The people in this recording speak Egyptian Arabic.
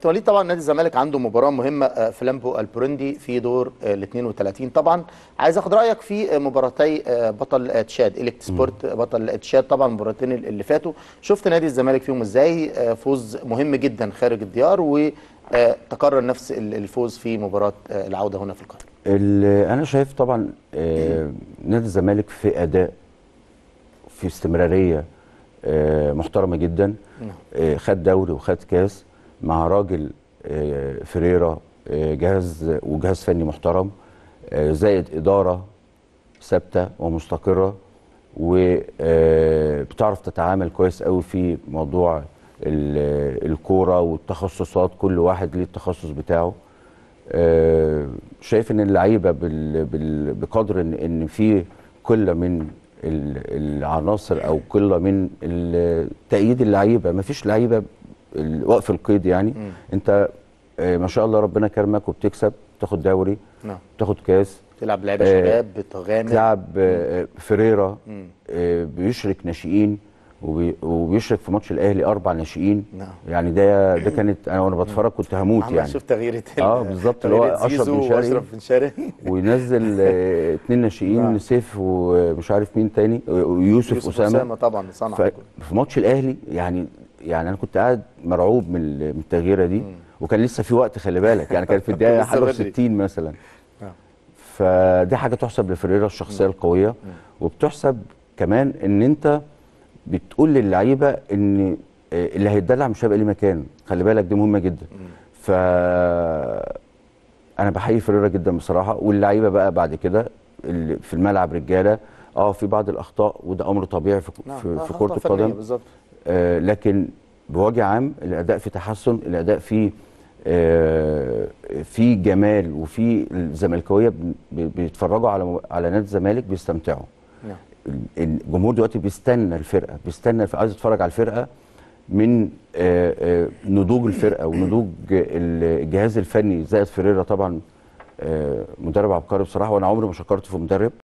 كابتن وليد طبعا نادي الزمالك عنده مباراه مهمه آه، فلامبو البروندي في دور ال 32 طبعا عايز اخد رايك في آه، مباراتي آه، بطل آه، تشاد الكت سبورت بطل تشاد طبعا المباراتين اللي فاتوا شفت نادي الزمالك فيهم ازاي آه، فوز مهم جدا خارج الديار وتكرر نفس ال- الفوز في مباراه آه، العوده هنا في القاهره ال- انا شايف طبعا آه، نادي الزمالك في اداء في استمراريه آه، محترمه جدا نعم. آه، خد دوري وخد كاس مع راجل آه، فريرا آه، جهاز وجهاز فني محترم آه، زائد اداره ثابته ومستقره وبتعرف تتعامل كويس قوي في موضوع ال- الكوره والتخصصات كل واحد ليه التخصص بتاعه آه، شايف ان اللعيبه بال- بال- بقدر ان ان في قله من ال- العناصر او قله من ال- تأييد اللعيبه ما فيش لعيبه ال- وقف القيد يعني مم. انت آه، ما شاء الله ربنا كرمك وبتكسب تاخد دوري نعم تاخد كاس تلعب لعيبه آه، شباب بتغامر تلعب آه، فريرا مم. آه، بيشرك ناشئين وبي- وبيشرك في ماتش الاهلي اربع ناشئين نعم. يعني ده ده كانت انا وانا بتفرج كنت هموت محمد يعني شوف تغيير آه، بالظبط، اللي هو تغييرة أشرف زيزو بن شرقي. واشرف بن شرقي وينزل آه، اتنين ناشئين نعم. سيف ومش عارف مين تاني آه، ويوسف يوسف اسامه اسامه طبعا صنع ف- في ماتش الاهلي يعني يعني انا كنت قاعد مرعوب من ال- من التغييره دي وكان لسه في وقت خلي بالك يعني كان في الدقيقه لسه حاجه بدري. و60 مثلا نعم. فدي حاجه تحسب لفريرا الشخصيه القويه وبتحسب كمان ان انت بتقول للعيبه ان آه، اللي هيتدلع مش هيبقى ليه مكان خلي بالك دي مهمه جدا ف انا بحيي فريرا جدا بصراحه واللعيبه بقى بعد كده اللي في الملعب رجاله اه في بعض الاخطاء وده امر طبيعي في, نعم. في, آه، في خطأ كره فنية القدم بالظبط آه لكن بوجه عام الاداء في تحسن الاداء في آه في جمال وفي الزملكاويه ب- ب- بيتفرجوا على على نادي الزمالك بيستمتعوا نعم الجمهور دلوقتي بيستنى الفرقه بيستنى الفرقة عايز يتفرج على الفرقه من آه، آه، نضوج الفرقه ونضوج الجهاز الفني زائد فريرا طبعا آه، مدرب عبقري بصراحه وانا عمري ما شكرت في مدرب